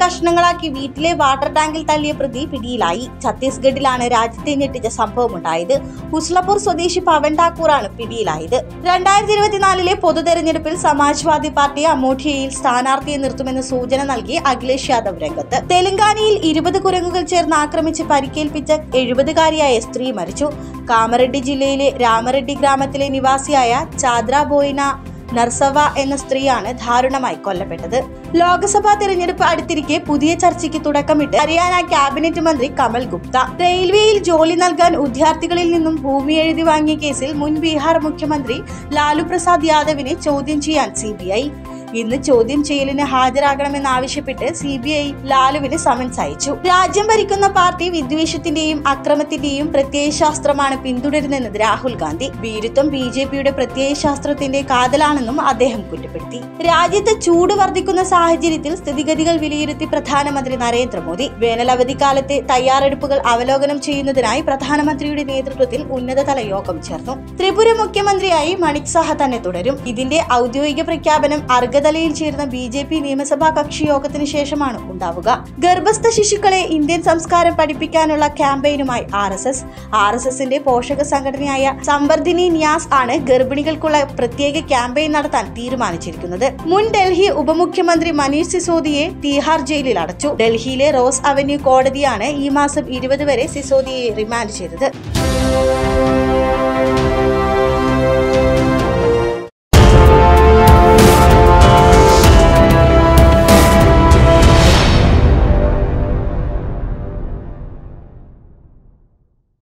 കഷ്ണങ്ങളാക്കി വീട്ടിലെ വാട്ടർ ടാങ്കിൽ തള്ളിയ പ്രതി പിടിയിലായി ഛത്തീസ്ഗഡിലാണ് രാജ്യത്തെ ഞെട്ടിച്ച സംഭവമുണ്ടായത് ഉസ്ലപൂർ സ്വദേശി പവൻ ഠാക്കൂറാണ് പിടിയിലായത് രണ്ടായിരത്തി ഇരുപത്തിനാലിലെ പൊതു തെരഞ്ഞെടുപ്പിൽ സമാജ്വാദി പാർട്ടി അമോഠിയയിൽ സ്ഥാനാർത്ഥിയെ നിർത്തുമെന്ന് സൂചന നൽകി അഖിലേഷ് യാദവ് രംഗത്ത് തെലങ്കാനയിൽ ഇരുപത് കുരങ്ങുകൾ ചേർന്ന് ആക്രമിച്ച് പരിക്കേൽപ്പിച്ച എഴുപതുകാരിയായ സ്ത്രീ മരിച്ചു കാമറെഡ്ഡി ജില്ലയിലെ രാമറെഡ്ഡി ഗ്രാമത്തിലെ നിവാസിയായ ചാദ്ര ബോയിന നർസവ എന്ന സ്ത്രീയാണ് ദാരുണമായി കൊല്ലപ്പെട്ടത് ലോക്സഭാ തെരഞ്ഞെടുപ്പ് അടുത്തിരിക്കെ പുതിയ ചർച്ചയ്ക്ക് തുടക്കമിട്ട് ഹരിയാന ക്യാബിനറ്റ് മന്ത്രി കമൽ ഗുപ്ത റെയിൽവേയിൽ ജോലി നൽകാൻ ഉദ്യോഗാർത്ഥികളിൽ നിന്നും ഭൂമി എഴുതി വാങ്ങിയ കേസിൽ മുൻ ബീഹാർ മുഖ്യമന്ത്രി ലാലു പ്രസാദ് യാദവിനെ ചോദ്യം ചെയ്യാൻ സി ഇന്ന് ചോദ്യം ചെയ്യലിന് ഹാജരാകണമെന്നാവശ്യപ്പെട്ട് സി ബി ഐ ലാലുവിന് സമൻസ് അയച്ചു രാജ്യം ഭരിക്കുന്ന പാർട്ടി വിദ്വേഷത്തിന്റെയും അക്രമത്തിന്റെയും പ്രത്യയശാസ്ത്രമാണ് പിന്തുടരുന്നതെന്ന് രാഹുൽ ഗാന്ധി ഭീരുത്വം ബി ജെ പിയുടെ പ്രത്യയശാസ്ത്രത്തിന്റെ കാതലാണെന്നും അദ്ദേഹം കുറ്റപ്പെടുത്തി രാജ്യത്ത് ചൂട് വർദ്ധിക്കുന്ന സാഹചര്യത്തിൽ സ്ഥിതിഗതികൾ വിലയിരുത്തി പ്രധാനമന്ത്രി നരേന്ദ്രമോദി വേനലവധിക്കാലത്തെ തയ്യാറെടുപ്പുകൾ അവലോകനം ചെയ്യുന്നതിനായി പ്രധാനമന്ത്രിയുടെ നേതൃത്വത്തിൽ ഉന്നതതല യോഗം ചേർന്നു ത്രിപുര മുഖ്യമന്ത്രിയായി മണിക് സാഹ തന്നെ തുടരും ഇതിന്റെ ഔദ്യോഗിക പ്രഖ്യാപനം അർഗതലയിൽ ചേർന്ന ബി ജെ പി നിയമസഭാ കക്ഷി യോഗത്തിന് ശേഷമാണ് ഉണ്ടാവുക ഗർഭസ്ഥ ശിശുക്കളെ ഇന്ത്യൻ സംസ്കാരം പഠിപ്പിക്കാനുള്ള ക്യാമ്പയിനുമായി R S S R S എസിന്റെ പോഷക സംഘടനയായ സംവർദ്ധിനി ന്യാസ് ആണ് ഗർഭിണികൾക്കുള്ള പ്രത്യേക ക്യാമ്പയിൻ നടത്താൻ തീരുമാനിച്ചിരിക്കുന്നത് മുൻ ഡൽഹി ഉപമുഖ്യമന്ത്രി മനീഷ് സിസോദിയെ തീഹാർ ജയിലിൽ അടച്ചു ഡൽഹിയിലെ റോസ് അവന്യൂ കോടതിയാണ് ഈ മാസം ഇരുപത് വരെ സിസോദിയെ റിമാൻഡ് ചെയ്തത്